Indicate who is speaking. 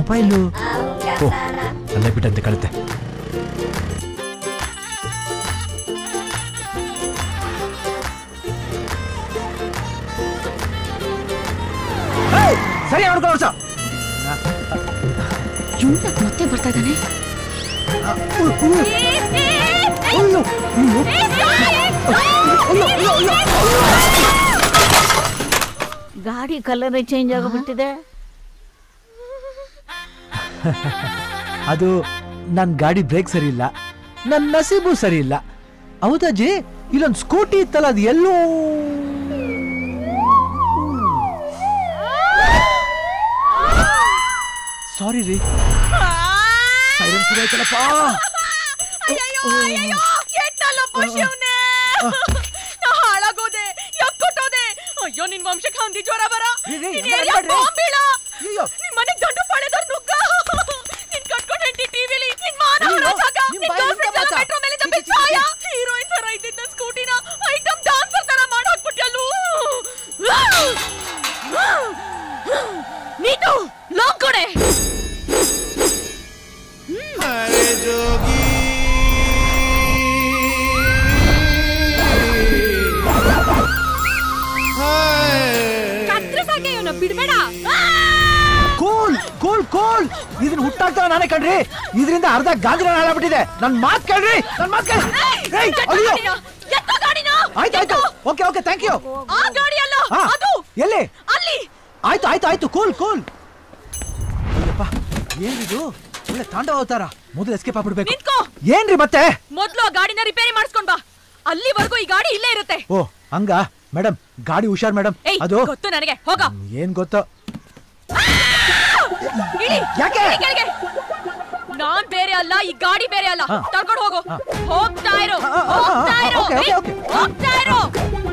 Speaker 1: Mobile ಓ ಅಲ್ಲೇ ಬಿಟ್ಟಂತೆ ಕಳುತ್ತೆ ಸರಿ ನೋಡ್ಕೊ ವರ್ಷ
Speaker 2: ಇವ್ನ ಮತ್ತೆ ಬರ್ತಾ ಇದ್ದಾನೆ
Speaker 3: ಗಾಡಿ ಕಲರ್ ಚೇಂಜ್ ಆಗೋಗ್ಬಿಟ್ಟಿದೆ
Speaker 1: ಅದು ನನ್ನ ಗಾಡಿ ಬ್ರೇಕ್ ಸರಿ ಇಲ್ಲ ನನ್ನ ನಸೀಬು ಸರಿ ಇಲ್ಲ ಹೌದಾ ಜಿ ಇಲ್ಲೊಂದು ಸ್ಕೂಟಿ ಇತ್ತಲ್ಲ ಅದು ಎಲ್ಲೋ ಸಾರಿ ರೀ ಸೈರನ್ ಶುರುವಾಯ್ತಲ್ಲಪ್ಪ
Speaker 4: ಅಯ್ಯಯ್ಯೋ ಅಯ್ಯಯ್ಯೋ ಕೆಟ್ಟಲ್ಲಪ್ಪ ಶಿವನೇ ನಾ ಹಾಳಾಗೋದೆ ಯಕ್ಕುಟ್ಟೋದೆ ಅಯ್ಯೋ ನಿನ್ ವಂಶಕ್ಕೆ ಹಂದಿ ಜ್ವರ ಬರ
Speaker 1: ರೀ, ರೀ,
Speaker 4: ನಿನ್
Speaker 1: ಹಂಗ್
Speaker 4: ಏರಿಯಾ
Speaker 1: ಅನ್ಬೇಡ್ರಿ.
Speaker 4: ಬಾಂಬ್ ಬೀಳ
Speaker 1: ಅಯ್ಯೋ.
Speaker 4: ನಿನ್ ಮನೆಗ್ ದಂಡು ಪಾಳೆದವ್ರ್ ನುಗ್ಗ ನಿನ್ ಕಟ್ಕೊಂಡ್ ಹೆಂಡತಿ ಟಿವಿಲಿ ನಿನ್ ಮಾನ
Speaker 1: ಅಯ್ಯೋ,
Speaker 4: ಹೊರಸಾಕ
Speaker 1: ನಿಮ್
Speaker 4: ನಿನ್
Speaker 1: ಬಾಯಿ
Speaker 4: girlfriend
Speaker 1: ಎಂತ
Speaker 4: ಎಲ್ಲ
Speaker 1: ಮಾತಾ?
Speaker 4: ಮೆಟ್ರೋ ಮೇಲೆ ದಬ್ಬಿ ಸಾಯ ಹೀರೋಯಿನ್ ತರ ಇದ್ದಿದ್ದ ಸ್ಕೂಟಿನ ಐಟಮ್ ಡಾನ್ಸರ್ ತರ ಮಾಡಿ ಹಾಕ್ಬಿಟ್ಯಲ್ಲು ನೀನು ಲಾಂಗ್ ಕೊಡೆ ಕತ್ರಿಸಾಕೆ ಇವನ ಬಿಡ್ಬೇಡ
Speaker 1: ಕೂಲ್ ಕೂಲ್ ಕೂಲ್ ಇದನ್ನ ಹುಟ್ಟಾಕ್ತಾರ ನಾನೇ ಕಣ್ರಿ ಇದರಿಂದ ಅರ್ಧ ಗಾಂಧಿನ ಹಾಳಾಗ್ಬಿಟ್ಟಿದೆ ನನ್ ಮಾತ್ ಕೇಳ್ರಿ ನನ್ ಮಾತ್ ಕೇಳ್ರಿ ಏಯ್, ಅಯ್ಯೋ
Speaker 4: ಎತ್ತ ಗಾಡಿನ
Speaker 1: ಆಯ್ತು ಆಯ್ತು ಓಕೆ ಓಕೆ ಥ್ಯಾಂಕ್ ಯು
Speaker 4: ಆ ಗಾಡಿ ಅಲ್ಲ
Speaker 1: ಹಾ
Speaker 4: ಅದು
Speaker 1: ಎಲ್ಲಿ
Speaker 4: ಅಲ್ಲಿ
Speaker 1: ಆಯ್ತು ಆಯ್ತು ಆಯ್ತು ಕೂಲ್ ಕೂಲ್ ಅಯ್ಯಪ್ಪ ಏನಿದು ಒಳ್ಳೆ ತಾಂಡವ ಅವತಾರ ಮೊದಲು ಎಸ್ಕೇಪ್ ಆಗ್ಬಿಡ್ಬೇಕು
Speaker 4: ನಿಂತ್ಕೋ
Speaker 1: ಏನ್ರಿ ಮತ್ತೆ
Speaker 4: ಮೊದ್ಲು ಆ ಗಾಡಿನ ರಿಪೇರಿ ಮಾಡಿಸ್ಕೊಂಡ್ ಬಾ ಅಲ್ಲಿವರೆಗೂ ಈ ಗಾಡಿ ಇಲ್ಲೇ ಇರುತ್ತೆ
Speaker 1: ಓ ಹಂಗ ಮೇಡಮ್ ಗಾಡಿ ಹುಷಾರ್ ಮೇಡಮ್
Speaker 4: ಏಯ್
Speaker 1: ಅದು
Speaker 4: ಗೊತ್ತು ನನಗೆ ಹೋಗ
Speaker 1: ಏನ್ ಗೊತ್ತೋ
Speaker 4: ಇಳಿ
Speaker 1: ಯಾಕೆ?
Speaker 4: ಇಳಿ ಕೆಳಗೆ ನಾನ್ ಬೇರೆ ಅಲ್ಲ ಈ ಗಾಡಿ ಬೇರೆ ಅಲ್ಲ
Speaker 1: ಹಾ.
Speaker 4: ತರ್ಕೊಂಡು ಹೋಗು
Speaker 1: ಹಾ.
Speaker 4: ಹೋಗ್ತಾ ಇರು
Speaker 1: ಆ, ಆ, ಆ, ಆ,
Speaker 4: ಹೋಗ್ತಾ ಇರು
Speaker 1: ಓಕೆ, ಓಕೆ,
Speaker 4: ಏಯ್,
Speaker 1: ಓಕೆ.
Speaker 4: ಹೋಗ್ತಾ ಇರು